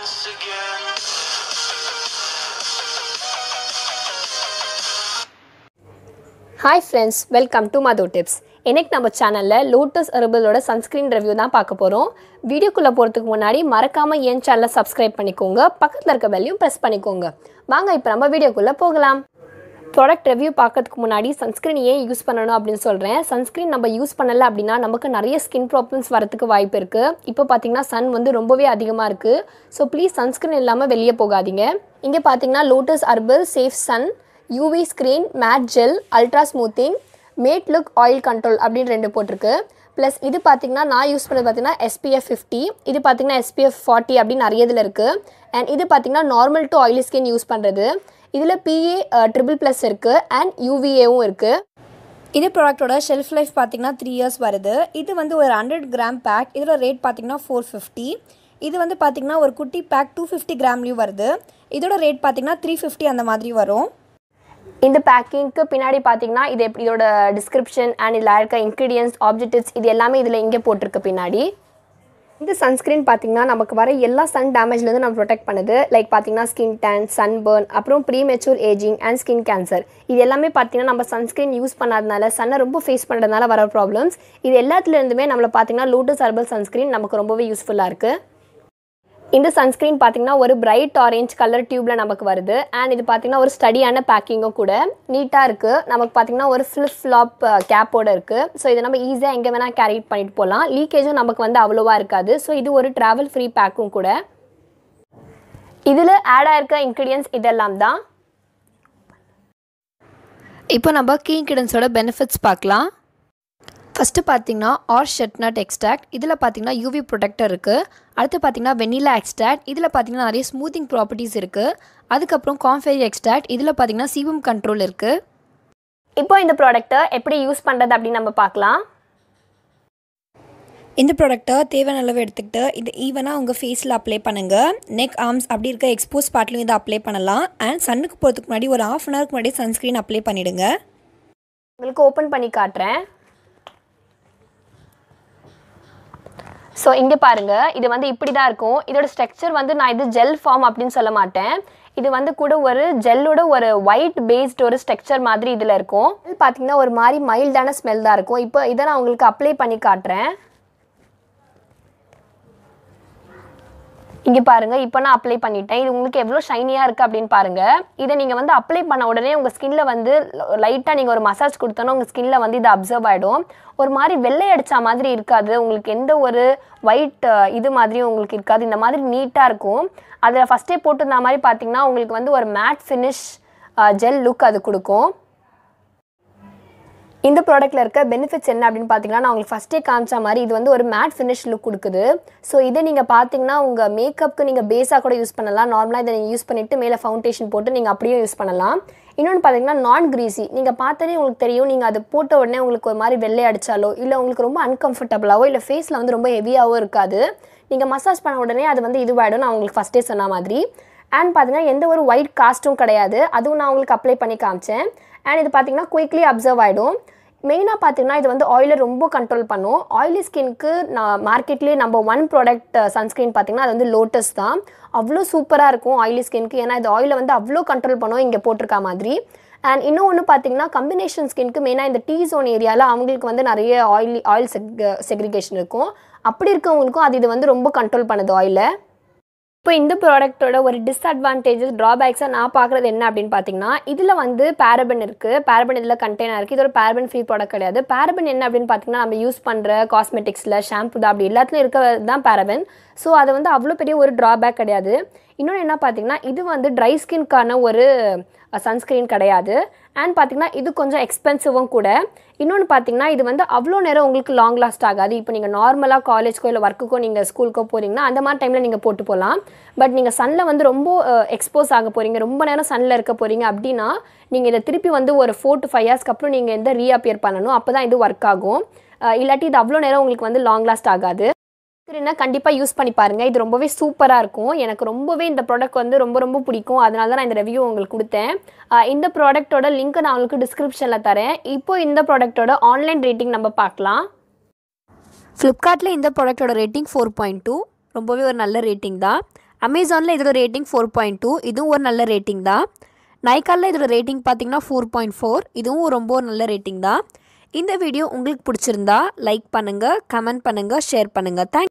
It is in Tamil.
hi friends welcome to Madhu tips இன்னைக்கு நம்ம சேனலில் லோட்டஸ் ஹெர்பலோட சன்ஸ்க்ரீன் ரிவ்யூ தான் பார்க்க போகிறோம் வீடியோக்குள்ளே போகிறதுக்கு முன்னாடி மறக்காமல் என் சேனலை சப்ஸ்கிரைப் பண்ணிக்கோங்க பக்கத்தில் இருக்க பெல்லையும் ப்ரெஸ் பண்ணிக்கோங்க வாங்க இப்போ நம்ம வீடியோக்குள்ளே போகலாம் ப்ராடக்ட் ரிவ்யூ பார்க்கறதுக்கு முன்னாடி சன்ஸ்க்ரீன் ஏன் யூஸ் பண்ணணும் அப்படின்னு சொல்கிறேன் சன்ஸ்க்ரீன் நம்ம யூஸ் பண்ணலை அப்படின்னா நமக்கு நிறைய ஸ்கின் ப்ராப்ளம்ஸ் வரதுக்கு வாய்ப்பு இருக்குது இப்போ பார்த்தீங்கன்னா சன் வந்து ரொம்பவே அதிகமாக இருக்குது ஸோ ப்ளீஸ் சன்ஸ்க்ரீன் இல்லாமல் வெளியே போகாதீங்க இங்கே பார்த்தீங்கன்னா Lotus herbal safe sun UV screen matte gel ultra smoothing matte look oil control அப்படின்னு ரெண்டு போட்டிருக்கு ப்ளஸ் இது பார்த்தீங்கன்னா நான் யூஸ் பண்ணது பார்த்தீங்கன்னா எஸ்பிஎஃப் ஃபிஃப்டி இது பார்த்தீங்கன்னா எஸ்பிஎஃப் ஃபார்ட்டி அப்படின்னு நிறைய இதில் இருக்குது அண்ட் இது பார்த்தீங்கன்னா normal to oily skin use பண்ணுறது இதில் பிஏ ட்ரிபிள் ப்ளஸ் இருக்குது அண்ட் யூவிஏவும் இருக்குது இது ப்ராடக்ட்டோட ஷெல்ஃப் லைஃப் பார்த்தீங்கன்னா த்ரீ இயர்ஸ் வருது இது வந்து ஒரு ஹண்ட்ரட் கிராம் பேக் இதோட ரேட் பார்த்தீங்கன்னா ஃபோர் ஃபிஃப்டி இது வந்து பார்த்தீங்கன்னா ஒரு குட்டி பேக் டூ ஃபிஃப்டி கிராம்லேயும் வருது இதோட ரேட் பார்த்தீங்கன்னா த்ரீ ஃபிஃப்டி அந்த மாதிரி வரும் இந்த பேக்கிங்க்கு பின்னாடி பார்த்தீங்கன்னா இது எப்படி இதோட டிஸ்கிரிப்ஷன் அண்ட் இதில் இருக்க இன்க்ரீடியன்ஸ் ஆப்ஜெக்டிவ்ஸ் இது எல்லாமே இதில் இங்கே போட்டிருக்கு பின்னாடி இந்த சன்ஸ்க்ரீன் பார்த்தீங்கன்னா நமக்கு வர எல்லா சன் டேமேஜ்லேருந்து நம்ம ப்ரொடெக்ட் பண்ணுது லைக் பார்த்தீங்கன்னா ஸ்கின் டேன் சன்பர்ன் அப்புறம் premature ageing and skin cancer இது எல்லாமே பார்த்தீங்கன்னா நம்ம சன்ஸ்க்ரீன் யூஸ் பண்ணாதனால சன்னை ரொம்ப ஃபேஸ் பண்ணுறதுனால வர ப்ராப்ளம்ஸ் இது எல்லாத்துலேருந்துமே நம்மளை பார்த்தீங்கன்னா லோட்டஸ் ஹர்பல் சன்ஸ்க்ரீன் நமக்கு ரொம்பவே யூஸ்ஃபுல்லாக இருக்குது இந்த சன்ஸ்க்ரீன் பார்த்தீங்கன்னா ஒரு பிரைட் ஆரஞ்ச் கலர் டியூப்பில் நமக்கு வருது அண்ட் இது பார்த்தீங்கன்னா ஒரு ஸ்டடியான பேக்கிங்கும் கூட நீட்டாக இருக்குது நமக்கு பார்த்தீங்கன்னா ஒரு ஃப்ளிப் ஃப்ளாப் கேப்போட இருக்குது ஸோ இதை நம்ம ஈஸியாக எங்கே வேணால் கேரி பண்ணிட்டு போகலாம் லீக்கேஜும் நமக்கு வந்து அவ்வளோவா இருக்காது ஸோ இது ஒரு ட்ராவல் ஃப்ரீ பேக்கும் கூட இதில் ஆட் ஆயிருக்க இன்க்ரீடியன்ஸ் இதெல்லாம் தான் இப்போ நம்ம கீ இன்க்ரீடியன்ஸோட பெனிஃபிட்ஸ் பார்க்கலாம் ஃபஸ்ட்டு பார்த்தீங்கன்னா ஆர் ஷெட்நட் எக்ஸ்ட்ராக்ட் இதில் பார்த்தீங்கன்னா யூவி ப்ரொடெக்டர் இருக்குது அடுத்து பார்த்தீங்கன்னா வெனிலா எக்ஸ்ட்ராக்ட் இதில் பார்த்தீங்கன்னா நிறைய ஸ்மூத்திங் ப்ராப்பர்ட்டிஸ் இருக்குது அதுக்கப்புறம் காம்ஃபேரி எக்ஸ்ட்ராக்ட் இதில் பார்த்தீங்கன்னா சீபம் கண்ட்ரோல் இருக்குது இப்போ இந்த ப்ராடக்ட்டை எப்படி யூஸ் பண்ணுறது அப்படின்னு நம்ம பார்க்கலாம் இந்த ப்ராடக்ட்டை தேவையான அளவு எடுத்துக்கிட்டு இது ஈவனாக உங்கள் ஃபேஸில் அப்ளை பண்ணுங்கள் நெக் ஆர்ம்ஸ் அப்படி இருக்க எக்ஸ்போஸ் பார்ட்லையும் இதை அப்ளை பண்ணலாம் அண்ட் சன்னுக்கு போகிறதுக்கு முன்னாடி ஒரு ஆஃப் அன் ஹவருக்கு முன்னாடி சன்ஸ்க்ரீன் அப்ளை பண்ணிவிடுங்க உங்களுக்கு ஓப்பன் பண்ணி காட்டுறேன் ஸோ இங்கே பாருங்கள் இது வந்து இப்படி தான் இருக்கும் இதோட ஸ்ட்ரக்சர் வந்து நான் இது ஜெல் ஃபார்ம் அப்படின்னு சொல்ல மாட்டேன் இது வந்து கூட ஒரு ஜெல்லோட ஒரு ஒயிட் பேஸ்ட் ஒரு ஸ்ட்ரக்சர் மாதிரி இதில் இருக்கும் இது பார்த்தீங்கன்னா ஒரு மாதிரி மைல்டான ஸ்மெல் தான் இருக்கும் இப்போ இதை நான் உங்களுக்கு அப்ளை பண்ணி காட்டுறேன் இங்கே பாருங்கள் இப்போ நான் அப்ளை பண்ணிட்டேன் இது உங்களுக்கு எவ்வளோ ஷைனியாக இருக்குது அப்படின்னு பாருங்கள் இதை நீங்கள் வந்து அப்ளை பண்ண உடனே உங்கள் ஸ்கின்ல வந்து லைட்டாக நீங்கள் ஒரு மசாஜ் கொடுத்தோன்னா உங்கள் ஸ்கின்ல வந்து இது அப்சர்வ் ஆகிடும் ஒரு மாதிரி வெள்ளை அடித்த மாதிரி இருக்காது உங்களுக்கு எந்த ஒரு ஒயிட் இது மாதிரியும் உங்களுக்கு இருக்காது இந்த மாதிரி நீட்டாக இருக்கும் அதில் ஃபஸ்ட்டே போட்டிருந்த மாதிரி பார்த்தீங்கன்னா உங்களுக்கு வந்து ஒரு மேட் ஃபினிஷ் ஜெல் லுக் அது கொடுக்கும் இந்த ப்ராடக்ட்டில் இருக்க பெனிஃபிட்ஸ் என்ன அப்படின்னு பார்த்தீங்கன்னா நான் உங்களுக்கு ஃபஸ்ட்டே காமிச்ச மாதிரி இது வந்து ஒரு மேட் ஃபினிஷ் லுக் கொடுக்குது ஸோ இதை நீங்கள் பார்த்தீங்கன்னா உங்கள் மேக்கப்புக்கு நீங்கள் பேஸாக கூட யூஸ் பண்ணலாம் நார்மலாக இதை நீங்கள் யூஸ் பண்ணிவிட்டு மேலே ஃபவுண்டேஷன் போட்டு நீங்கள் அப்படியே யூஸ் பண்ணலாம் இன்னொன்று பார்த்தீங்கன்னா நான் க்ரீஸி நீங்கள் பார்த்ததே உங்களுக்கு தெரியும் நீங்கள் அது போட்ட உடனே உங்களுக்கு ஒரு மாதிரி வெள்ளை அடித்தாலோ இல்லை உங்களுக்கு ரொம்ப அன்கம்ஃபர்டபுளாவோ இல்லை ஃபேஸில் வந்து ரொம்ப ஹெவியாகவோ இருக்காது நீங்கள் மசாஜ் பண்ண உடனே அது வந்து இதுவாகிடும் நான் உங்களுக்கு ஃபஸ்ட்டே சொன்ன மாதிரி அண்ட் பார்த்தீங்கன்னா எந்த ஒரு ஒயிட் காஸ்ட்டும் கிடையாது அதுவும் நான் உங்களுக்கு அப்ளை பண்ணி காமிச்சேன் அண்ட் இது பார்த்தீங்கன்னா குயிக்லி அப்சர்வ் ஆகிடும் மெயினாக பார்த்தீங்கன்னா இது வந்து ஆயிலை ரொம்ப கண்ட்ரோல் பண்ணும் ஆயிலி ஸ்கின்க்கு நான் மார்க்கெட்லேயே நம்ம ஒன் ப்ராடக்ட் சன்ஸ்க்ரீன் பார்த்தீங்கன்னா அது வந்து லோட்டஸ் தான் அவ்வளோ சூப்பராக இருக்கும் ஆயிலி ஸ்கின்க்கு ஏன்னா இது ஆயிலை வந்து அவ்வளோ கண்ட்ரோல் பண்ணும் இங்கே போட்டிருக்க மாதிரி அண்ட் இன்னொன்று பார்த்தீங்கன்னா கம்பினேஷன் ஸ்கின்க்கு மெயினாக இந்த டீ ஜோன் ஏரியாவில் அவங்களுக்கு வந்து நிறைய ஆயிலி ஆயில் செக் செக்ரிகேஷன் இருக்கும் அப்படி இருக்கவங்களுக்கும் அது இது வந்து ரொம்ப கண்ட்ரோல் பண்ணுது ஆயிலை இப்போ இந்த ப்ராடக்ட்டோட ஒரு டிஸ்அட்வான்டேஜஸ் ட்ராபேக்ஸாக நான் பார்க்குறது என்ன அப்படின்னு பார்த்தீங்கன்னா இதில் வந்து பேரபன் இருக்குது பேரபன் இதில் கண்டெய்னர் இருக்குது இது ஒரு பேரபன் ஃப்ரீ ப்ராடக்ட் கிடையாது பேரபன் என்ன அப்படின்னு பார்த்தீங்கன்னா நம்ம யூஸ் பண்ணுற காஸ்மெட்டிக்ஸில் ஷாம்பு தான் அப்படி எல்லாத்துலையும் இருக்கிறது தான் பேரபன் ஸோ அது வந்து அவ்வளோ பெரிய ஒரு ட்ராபேக் கிடையாது இன்னொன்று என்ன பார்த்தீங்கன்னா இது வந்து ட்ரை ஸ்கின்க்கான ஒரு சன்ஸ்க்ரீன் கிடையாது அண்ட் பார்த்தீங்கன்னா இது கொஞ்சம் எக்ஸ்பென்சிவும் கூட இன்னொன்று பார்த்தீங்கன்னா இது வந்து அவ்வளோ நேரம் உங்களுக்கு லாங் லாஸ்ட் ஆகாது இப்போ நீங்கள் நார்மலாக காலேஜ்க்கோ இல்லை ஒர்க்குக்கோ நீங்கள் ஸ்கூலுக்கோ போகிறீங்கன்னா அந்த மாதிரி டைமில் நீங்கள் போட்டு போகலாம் பட் நீங்கள் சன்னில் வந்து ரொம்ப எக்ஸ்போஸ் ஆக போகிறீங்க ரொம்ப நேரம் சன்னில் இருக்க போகிறீங்க அப்படின்னா நீங்கள் இதை திருப்பி வந்து ஒரு ஃபோர் டு ஃபைவ் இயர்ஸ்க்கு அப்புறம் நீங்கள் எந்த ரீஅப்பியர் பண்ணணும் அப்போ தான் இது ஒர்க் ஆகும் இல்லாட்டி இது அவ்வளோ நேரம் உங்களுக்கு வந்து லாங் லாஸ்ட் ஆகாது சன்ஸ்க்ரீனை கண்டிப்பாக யூஸ் பண்ணி பாருங்கள் இது ரொம்பவே சூப்பராக இருக்கும் எனக்கு ரொம்பவே இந்த ப்ராடக்ட் வந்து ரொம்ப ரொம்ப பிடிக்கும் அதனால தான் நான் இந்த ரிவ்யூ உங்களுக்கு கொடுத்தேன் இந்த ப்ராடக்ட்டோட லிங்க்கை நான் உங்களுக்கு டிஸ்கிரிப்ஷனில் தரேன் இப்போ இந்த ப்ராடக்ட்டோட ஆன்லைன் ரேட்டிங் நம்ம பார்க்கலாம் ஃப்ளிப்கார்ட்டில் இந்த ப்ராடக்ட்டோட ரேட்டிங் ஃபோர் பாயிண்ட் டூ ரொம்பவே ஒரு நல்ல ரேட்டிங் தான் அமேசானில் இதோட ரேட்டிங் ஃபோர் பாயிண்ட் டூ இதுவும் ஒரு நல்ல ரேட்டிங் தான் நைக்காலில் இதோட ரேட்டிங் பார்த்தீங்கன்னா ஃபோர் பாயிண்ட் ஃபோர் இதுவும் ரொம்ப ஒரு நல்ல ரேட்டிங் தான் இந்த வீடியோ உங்களுக்கு பிடிச்சிருந்தா லைக் பண்ணுங்கள் கமெண்ட் பண்ணுங்கள் ஷேர் பண்ணுங்கள் தேங்க்